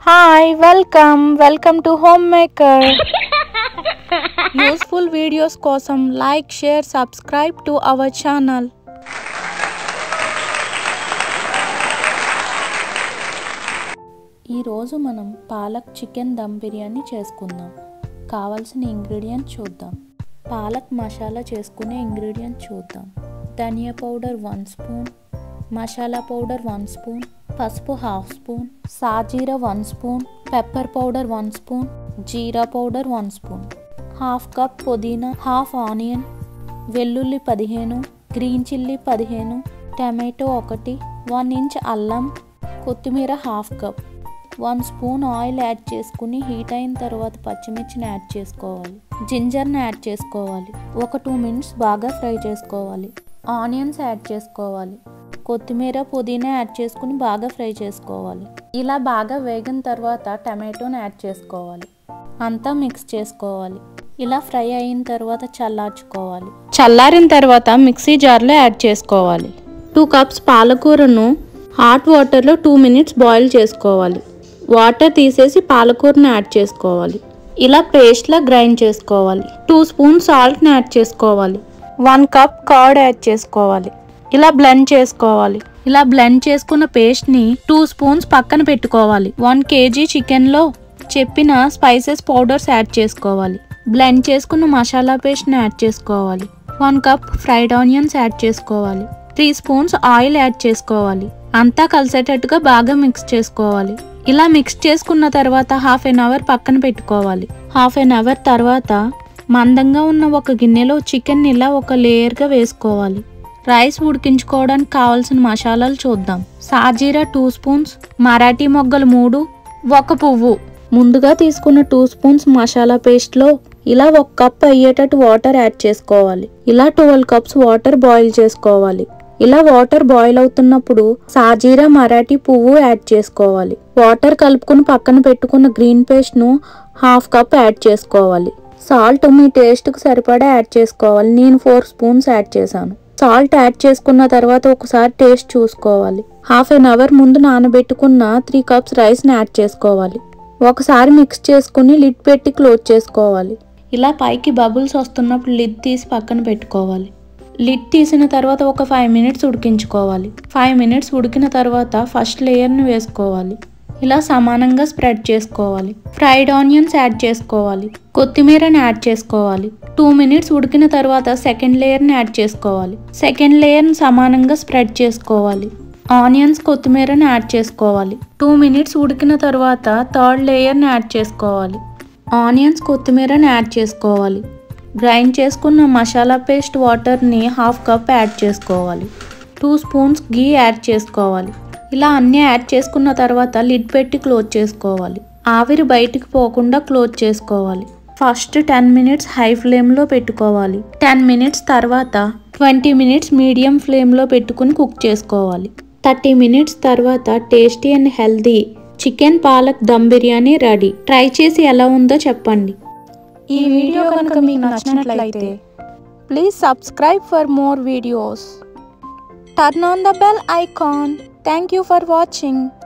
hi welcome welcome to home maker useful videos కోసం like share subscribe to our channel ఈరోజు మనం palak chicken dum biryani చేసుకుందాం కావాల్సిన ఇంగ్రీడియంట్స్ చూద్దాం పాలక్ మసాలా చేసుకునే ఇంగ్రీడియంట్స్ చూద్దాం ధనియా powder one spoon masala powder one spoon పసుపు హాఫ్ స్పూన్ సాజీరా one spoon pepper powder one spoon జీరా powder one spoon half cup పుదీనా హాఫ్ ఆనియన్ వెల్లుల్లి పదిహేను గ్రీన్ చిల్లీ పదిహేను టమాటో ఒకటి వన్ ఇంచ్ అల్లం కొత్తిమీర half cup one spoon oil add చేసుకుని హీట్ అయిన తర్వాత పచ్చిమిర్చిని యాడ్ చేసుకోవాలి జింజర్ని యాడ్ చేసుకోవాలి ఒక టూ మినిట్స్ బాగా ఫ్రై చేసుకోవాలి ఆనియన్స్ యాడ్ చేసుకోవాలి కొత్తిమీర పుదీనా యాడ్ చేసుకుని బాగా ఫ్రై చేసుకోవాలి ఇలా బాగా వేగిన తర్వాత టమాటోని యాడ్ చేసుకోవాలి అంతా మిక్స్ చేసుకోవాలి ఇలా ఫ్రై అయిన తర్వాత చల్లార్చుకోవాలి చల్లారిన తర్వాత మిక్సీ జార్లో యాడ్ చేసుకోవాలి టూ కప్స్ పాలకూరను హాట్ వాటర్లో టూ మినిట్స్ బాయిల్ చేసుకోవాలి వాటర్ తీసేసి పాలకూరను యాడ్ చేసుకోవాలి ఇలా పేస్ట్లా గ్రైండ్ చేసుకోవాలి టూ స్పూన్ సాల్ట్ని యాడ్ చేసుకోవాలి వన్ కప్ కర్డ్ యాడ్ చేసుకోవాలి ఇలా బ్లెండ్ చేసుకోవాలి ఇలా బ్లెండ్ చేసుకున్న పేస్ట్ని టూ స్పూన్స్ పక్కన పెట్టుకోవాలి వన్ కేజీ చికెన్లో చెప్పిన స్పైసెస్ పౌడర్స్ యాడ్ చేసుకోవాలి బ్లెండ్ చేసుకున్న మసాలా పేస్ట్ని యాడ్ చేసుకోవాలి one cup fried onions add చేసుకోవాలి త్రీ స్పూన్స్ ఆయిల్ యాడ్ చేసుకోవాలి అంతా కలిసేటట్టుగా బాగా మిక్స్ చేసుకోవాలి ఇలా మిక్స్ చేసుకున్న తర్వాత హాఫ్ ఎన్ అవర్ పక్కన పెట్టుకోవాలి హాఫ్ ఎన్ అవర్ తర్వాత మందంగా ఉన్న ఒక గిన్నెలో చికెన్ ఇలా ఒక లేయర్గా వేసుకోవాలి రైస్ ఉడికించుకోవడానికి కావాల్సిన మసాలాలు చూద్దాం సాజీరా టూ స్పూన్స్ మరాఠీ మొగ్గలు మూడు ఒక పువ్వు ముందుగా తీసుకున్న టూ స్పూన్స్ మసాలా పేస్ట్లో ఇలా ఒక కప్ అయ్యేటట్టు వాటర్ యాడ్ చేసుకోవాలి ఇలా ట్వెల్వ్ కప్స్ వాటర్ బాయిల్ చేసుకోవాలి ఇలా వాటర్ బాయిల్ అవుతున్నప్పుడు సాజీరా మరాఠీ పువ్వు యాడ్ చేసుకోవాలి వాటర్ కలుపుకుని పక్కన పెట్టుకున్న గ్రీన్ పేస్ట్ను హాఫ్ కప్ యాడ్ చేసుకోవాలి సాల్ట్ మీ టేస్ట్కి సరిపడా యాడ్ చేసుకోవాలి నేను ఫోర్ స్పూన్స్ యాడ్ చేశాను సాల్ట్ యాడ్ చేసుకున్న తర్వాత ఒకసారి టేస్ట్ చూసుకోవాలి హాఫ్ అన్ అవర్ ముందు నానబెట్టుకున్న త్రీ కప్స్ రైస్ని యాడ్ చేసుకోవాలి ఒకసారి మిక్స్ చేసుకుని లిడ్ పెట్టి క్లోజ్ చేసుకోవాలి ఇలా పైకి బబుల్స్ వస్తున్నప్పుడు లిడ్ తీసి పక్కన పెట్టుకోవాలి లిడ్ తీసిన తర్వాత ఒక ఫైవ్ మినిట్స్ ఉడికించుకోవాలి ఫైవ్ మినిట్స్ ఉడికిన తర్వాత ఫస్ట్ లేయర్ని వేసుకోవాలి ఇలా సమానంగా స్ప్రెడ్ చేసుకోవాలి ఫ్రైడ్ ఆనియన్స్ యాడ్ చేసుకోవాలి కొత్తిమీరని యాడ్ చేసుకోవాలి టూ మినిట్స్ ఉడికిన తర్వాత సెకండ్ లేయర్ని యాడ్ చేసుకోవాలి సెకండ్ లేయర్ని సమానంగా స్ప్రెడ్ చేసుకోవాలి ఆనియన్స్ కొత్తిమీరని యాడ్ చేసుకోవాలి టూ మినిట్స్ ఉడికిన తర్వాత థర్డ్ లేయర్ని యాడ్ చేసుకోవాలి ఆనియన్స్ కొత్తిమీరని యాడ్ చేసుకోవాలి గ్రైండ్ చేసుకున్న మసాలా పేస్ట్ వాటర్ని హాఫ్ కప్ యాడ్ చేసుకోవాలి టూ స్పూన్స్ గీ యాడ్ చేసుకోవాలి ఇలా అన్నీ యాడ్ చేసుకున్న తర్వాత లిడ్ పెట్టి క్లోజ్ చేసుకోవాలి ఆవిరి బయటికి పోకుండా క్లోజ్ చేసుకోవాలి ఫస్ట్ టెన్ మినిట్స్ హై ఫ్లేమ్లో పెట్టుకోవాలి టెన్ మినిట్స్ తర్వాత ట్వంటీ మినిట్స్ మీడియం ఫ్లేమ్లో పెట్టుకుని కుక్ చేసుకోవాలి థర్టీ మినిట్స్ తర్వాత tasty and healthy chicken palak dum biryani ready try చేసి ఎలా ఉందో చెప్పండి ఈ వీడియో కనుక మీకు నచ్చినట్లయితే please subscribe for more videos turn on the bell icon thank you for watching